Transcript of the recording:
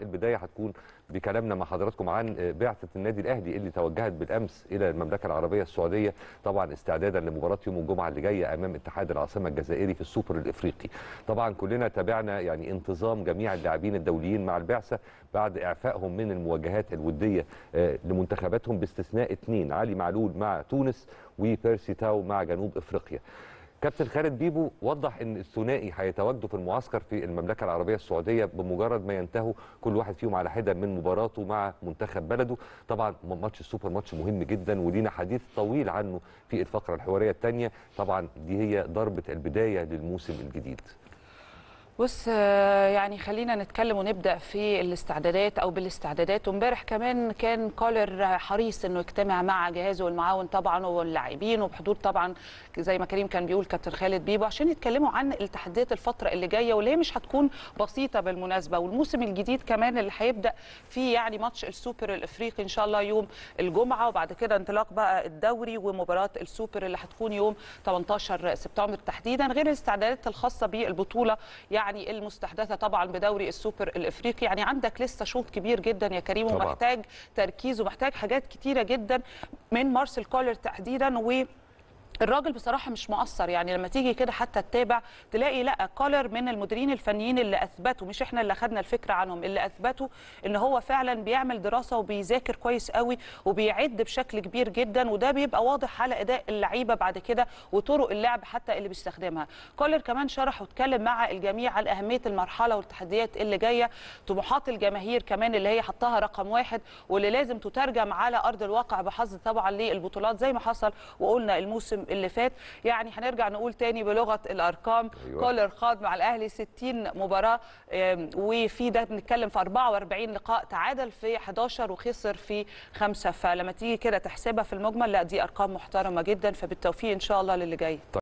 البدايه هتكون بكلامنا مع حضراتكم عن بعثه النادي الاهلي اللي توجهت بالامس الى المملكه العربيه السعوديه طبعا استعدادا لمباراه يوم الجمعه اللي جايه امام اتحاد العاصمه الجزائري في السوبر الافريقي طبعا كلنا تابعنا يعني انتظام جميع اللاعبين الدوليين مع البعثه بعد اعفائهم من المواجهات الوديه آه، لمنتخباتهم باستثناء اثنين علي معلول مع تونس وبيرسي تاو مع جنوب افريقيا كابتن خالد بيبو وضح ان الثنائي هيتواجدوا في المعسكر في المملكه العربيه السعوديه بمجرد ما ينتهوا كل واحد فيهم على حده من مباراته مع منتخب بلده طبعا ماتش السوبر ماتش مهم جدا ولينا حديث طويل عنه في الفقره الحواريه الثانيه طبعا دي هي ضربه البدايه للموسم الجديد بص آه، يعني خلينا نتكلم ونبدا في الاستعدادات او بالاستعدادات وامبارح كمان كان كولر حريص انه يجتمع مع جهازه المعاون طبعا واللاعبين وبحضور طبعا زي ما كريم كان بيقول كابتن خالد بيبو عشان يتكلموا عن التحديات الفتره اللي جايه واللي هي مش هتكون بسيطه بالمناسبه والموسم الجديد كمان اللي هيبدا فيه يعني ماتش السوبر الافريقي ان شاء الله يوم الجمعه وبعد كده انطلاق بقى الدوري ومباراه السوبر اللي هتكون يوم 18 سبتمبر تحديدا غير الاستعدادات الخاصه بالبطوله يعني المستحدثه طبعا بدوري السوبر الافريقي يعني عندك لسه شوط كبير جدا يا كريم طبعاً. ومحتاج تركيز ومحتاج حاجات كتيره جدا من مارسيل كولر تحديدا و الراجل بصراحه مش مقصر يعني لما تيجي كده حتى تتابع تلاقي لا كولر من المديرين الفنيين اللي اثبتوا مش احنا اللي اخذنا الفكره عنهم اللي اثبتوا ان هو فعلا بيعمل دراسه وبيذاكر كويس قوي وبيعد بشكل كبير جدا وده بيبقى واضح على اداء اللعيبه بعد كده وطرق اللعب حتى اللي بيستخدمها كولر كمان شرح واتكلم مع الجميع عن اهميه المرحله والتحديات اللي جايه طموحات الجماهير كمان اللي هي حطها رقم واحد واللي لازم تترجم على ارض الواقع بحظ طبعا للبطولات زي ما حصل وقلنا الموسم اللي فات يعني هنرجع نقول تاني بلغه الارقام أيوة. كولر خاض مع الاهلي 60 مباراه آم، وفي ده بنتكلم في 44 لقاء تعادل في 11 وخسر في خمسه فلما تيجي كده تحسبها في المجمل لا دي ارقام محترمه جدا فبالتوفيق ان شاء الله للي جاي